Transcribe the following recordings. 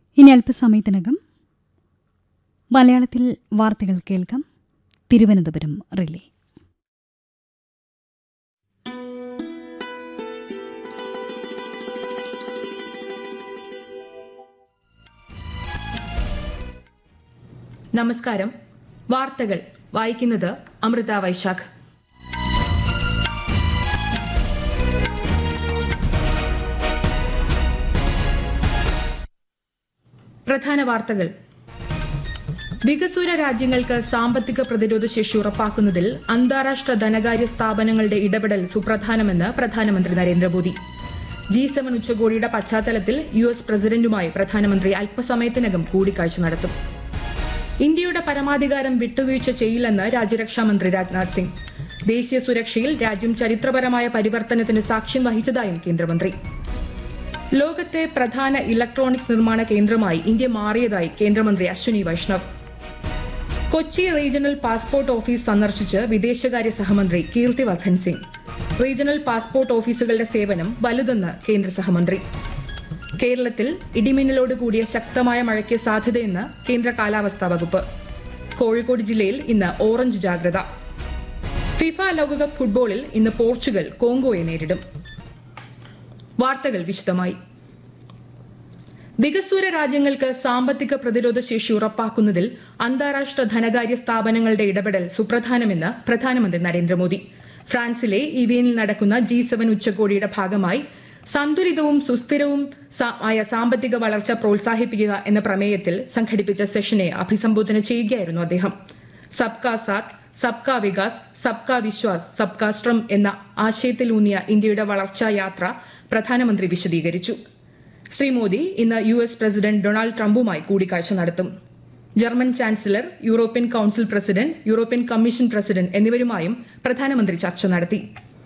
ഇനി അല്പസമയത്തിനകം മലയാളത്തിൽ വാർത്തകൾ കേൾക്കാം തിരുവനന്തപുരം റിലേ നമസ്കാരം വാർത്തകൾ വായിക്കുന്നത് അമൃത വൈശാഖ് പ്രധാന വാർത്തകൾ വികസ്വര രാജ്യങ്ങൾക്ക് സാമ്പത്തിക പ്രതിരോധ ശേഷി ഉറപ്പാക്കുന്നതിൽ അന്താരാഷ്ട്ര ധനകാര്യ സ്ഥാപനങ്ങളുടെ ഇടപെടൽ സുപ്രധാനമെന്ന് പ്രധാനമന്ത്രി നരേന്ദ്രമോദി ജി സെവൻ ഉച്ചകോടിയുടെ പശ്ചാത്തലത്തിൽ യു എസ് പ്രസിഡന്റുമായി പ്രധാനമന്ത്രി അല്പസമയത്തിനകം കൂടിക്കാഴ്ച നടത്തും ഇന്ത്യയുടെ പരമാധികാരം വിട്ടുവീഴ്ച ചെയ്യില്ലെന്ന് രാജ്യരക്ഷാമന്ത്രി രാജ്നാഥ് സിംഗ് ദേശീയ സുരക്ഷയിൽ രാജ്യം ചരിത്രപരമായ പരിവർത്തനത്തിന് സാക്ഷ്യം വഹിച്ചതായും കേന്ദ്രമന്ത്രി ലോകത്തെ പ്രധാന ഇലക്ട്രോണിക്സ് നിർമ്മാണ കേന്ദ്രമായി ഇന്ത്യ മാറിയതായി കേന്ദ്രമന്ത്രി Ashwini Vaishnaw Kochi regional passport office സന്ദർശിച്ച് വിദേശകാര്യ സഹമന്ത്രി കീർത്തിവർദ്ധൻ സിംഗ് റീജിയണൽ പാസ്പോർട്ട് ഓഫീസുകളുടെ സേവനം വലുതെന്ന് കേന്ദ്ര സഹമന്ത്രി കേരളത്തിൽ ഇടിമിന്നലോട് കൂടിയ ശക്തമായ മഴയ്ക്ക് സാധ്യതയെന്ന് കേന്ദ്ര കാലാവസ്ഥാ വകുപ്പ് കോഴിക്കോട് ജില്ലയിൽ ഇന്ന് ഓറഞ്ച് ജാഗ്രത ഫിഫ ലോകകപ്പ് ഫുട്ബോളിൽ ഇന്ന് പോർച്ചുഗൽ കോങ്കോയെ നേരിടും വാർത്തകൾ വിശദമായി വികസ്വര രാജ്യങ്ങൾക്ക് സാമ്പത്തിക പ്രതിരോധ ശേഷി ഉറപ്പാക്കുന്നതിൽ അന്താരാഷ്ട്ര ധനകാര്യ സ്ഥാപനങ്ങളുടെ ഇടപെടൽ സുപ്രധാനമെന്ന് പ്രധാനമന്ത്രി നരേന്ദ്രമോദി ഫ്രാൻസിലെ ഇവിയനിൽ നടക്കുന്ന ജി സെവൻ ഉച്ചകോടിയുടെ ഭാഗമായി സന്തുലിതവും സുസ്ഥിരവും ആയ സാമ്പത്തിക വളർച്ച പ്രോത്സാഹിപ്പിക്കുക എന്ന പ്രമേയത്തിൽ സംഘടിപ്പിച്ച സെഷനെ അഭിസംബോധന ചെയ്യുകയായിരുന്നു അദ്ദേഹം സബ്കാ സാത്ത് സബ്കാ വികാസ് സബ്കാ വിശ്വാസ് സബ്കാ ശ്രം എന്ന ആശയത്തിലൂന്നിയ ഇന്ത്യയുടെ വളർച്ചാ യാത്ര പ്രധാനമന്ത്രി വിശദീകരിച്ചു ശ്രീ മോദി ഇന്ന് യു എസ് പ്രസിഡന്റ് ഡൊണാൾഡ് ട്രംപുമായി കൂടിക്കാഴ്ച നടത്തും German chancellor European council president European commission president എന്നിവരുമായും പ്രധാനമന്ത്രി ചർച്ച നടത്തി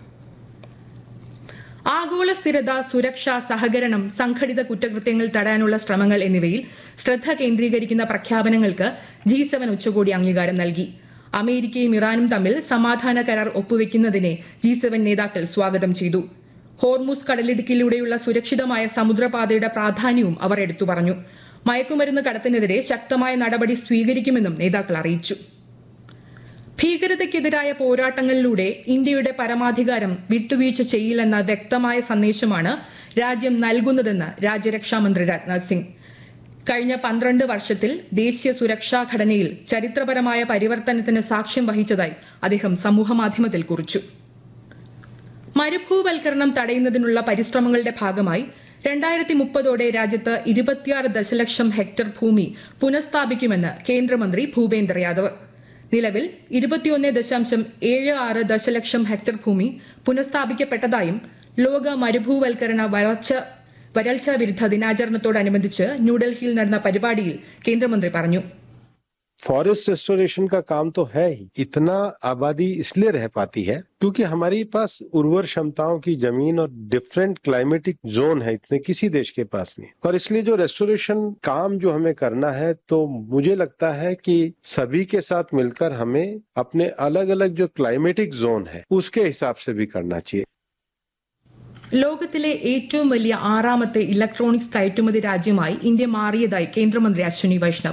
ആഗോള സ്ഥിരത സുരക്ഷ സഹകരണം സംഘടിത കുറ്റകൃത്യങ്ങൾ തടയാനുള്ള ശ്രമങ്ങൾ എന്നിവയിൽ ശ്രദ്ധ കേന്ദ്രീകരിക്കുന്ന പ്രഖ്യാപനങ്ങൾക്ക് ജി സെവൻ ഉച്ചകോടി അംഗീകാരം നൽകി അമേരിക്കയും ഇറാനും തമ്മിൽ സമാധാന കരാർ ഒപ്പുവെക്കുന്നതിനെ ജി സെവൻ നേതാക്കൾ സ്വാഗതം ചെയ്തു ഹോർമുസ് കടലിടുക്കിലൂടെയുള്ള സുരക്ഷിതമായ സമുദ്രപാതയുടെ പ്രാധാന്യവും അവർ എടുത്തു പറഞ്ഞു മയക്കുമരുന്ന് കടത്തിനെതിരെ ശക്തമായ നടപടി സ്വീകരിക്കുമെന്നും നേതാക്കൾ അറിയിച്ചു ഭീകരതയ്ക്കെതിരായ പോരാട്ടങ്ങളിലൂടെ ഇന്ത്യയുടെ പരമാധികാരം വിട്ടുവീഴ്ച ചെയ്യില്ലെന്ന വ്യക്തമായ സന്ദേശമാണ് രാജ്യം നൽകുന്നതെന്ന് രാജ്യരക്ഷാമന്ത്രി രാജ്നാഥ് സിംഗ് കഴിഞ്ഞ പന്ത്രണ്ട് വർഷത്തിൽ ദേശീയ സുരക്ഷാ ഘടനയിൽ ചരിത്രപരമായ പരിവർത്തനത്തിന് സാക്ഷ്യം വഹിച്ചതായി അദ്ദേഹം സമൂഹമാധ്യമത്തിൽ കുറിച്ചു മരുഭൂവൽക്കരണം തടയുന്നതിനുള്ള പരിശ്രമങ്ങളുടെ ഭാഗമായി രണ്ടായിരത്തി മുപ്പതോടെ രാജ്യത്ത് ഇരുപത്തിയാറ് ദശലക്ഷം ഹെക്ടർ ഭൂമി പുനഃസ്ഥാപിക്കുമെന്ന് കേന്ദ്രമന്ത്രി ഭൂപേന്ദ്ര യാദവ് നിലവിൽ ഇരുപത്തിയൊന്ന് ദശാംശം ഏഴ് ആറ് ദശലക്ഷം ഹെക്ടർ ഭൂമി പുനഃസ്ഥാപിക്കപ്പെട്ടതായും ലോക മരുഭൂവൽക്കരണ വളർച്ച വരൾച്ചാ വിരുദ്ധ ദിനാചരണത്തോടനുബന്ധിച്ച് ന്യൂഡൽഹിയിൽ നടന്ന പരിപാടിയിൽ കേന്ദ്രമന്ത്രി പറഞ്ഞു फॉरेस्ट रेस्टोरेशन का काम तो है ही इतना आबादी इसलिए रह पाती है क्योंकि हमारे पास उर्वर क्षमताओं की जमीन और डिफरेंट क्लाइमेटिक जोन है इतने किसी देश के पास नहीं और इसलिए जो रेस्टोरेशन काम जो हमें करना है तो मुझे लगता है कि सभी के साथ मिलकर हमें अपने अलग अलग जो क्लाइमेटिक जोन है उसके हिसाब से भी करना चाहिए ലോകത്തിലെ ഏറ്റവും വലിയ ആറാമത്തെ ഇലക്ട്രോണിക്സ് കയറ്റുമതി രാജ്യമായി ഇന്ത്യ മാറിയതായി കേന്ദ്രമന്ത്രി അശ്വിനി വൈഷ്ണവ്